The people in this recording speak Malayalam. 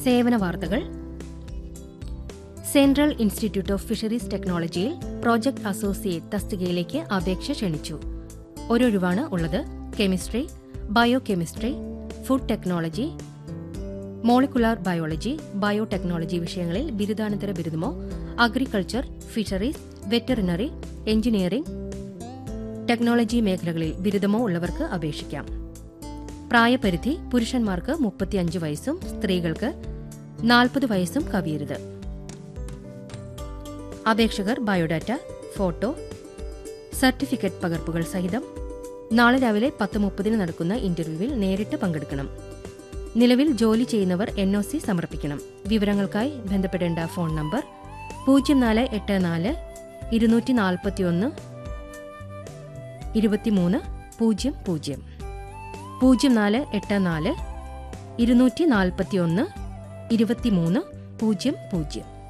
സേവന വാർത്തകൾ സെൻട്രൽ ഇൻസ്റ്റിറ്റ്യൂട്ട് ഓഫ് ഫിഷറീസ് ടെക്നോളജിയിൽ പ്രോജക്ട് അസോസിയേറ്റ് തസ്തികയിലേക്ക് അപേക്ഷ ക്ഷണിച്ചു ഒരൊഴിവാണ് ഉള്ളത് chemistry bio chemistry food technology molecular biology biotechnology വിഷയങ്ങളിൽ ബിരുദാനന്തര ബിരുദമോ agriculture fisheries veterinary engineering technology മേഖലകളിൽ ബിരുദമോ ഉള്ളവർക്ക് അപേക്ഷിക്കാം പ്രായപരിധി പുരുഷന്മാർക്ക് മുപ്പത്തിയഞ്ച് വയസ്സും സ്ത്രീകൾക്ക് നാൽപ്പത് വയസ്സും കവിയരുത് അപേക്ഷകർ ബയോഡാറ്റ ഫോട്ടോ സർട്ടിഫിക്കറ്റ് പകർപ്പുകൾ സഹിതം നാളെ രാവിലെ പത്ത് മുപ്പതിന് നടക്കുന്ന ഇന്റർവ്യൂവിൽ നേരിട്ട് പങ്കെടുക്കണം നിലവിൽ ജോലി ചെയ്യുന്നവർ എൻ ഒ സി സമർപ്പിക്കണം വിവരങ്ങൾക്കായി ബന്ധപ്പെടേണ്ട ഫോൺ നമ്പർ പൂജ്യം നാല് എട്ട് നാല് ഇരുന്നൂറ്റി നാൽപ്പത്തിയൊന്ന് ഇരുപത്തിമൂന്ന് പൂജ്യം പൂജ്യം പൂജ്യം നാല് എട്ട് നാല് ഇരുന്നൂറ്റി നാൽപ്പത്തിയൊന്ന് ഇരുപത്തിമൂന്ന് പൂജ്യം പൂജ്യം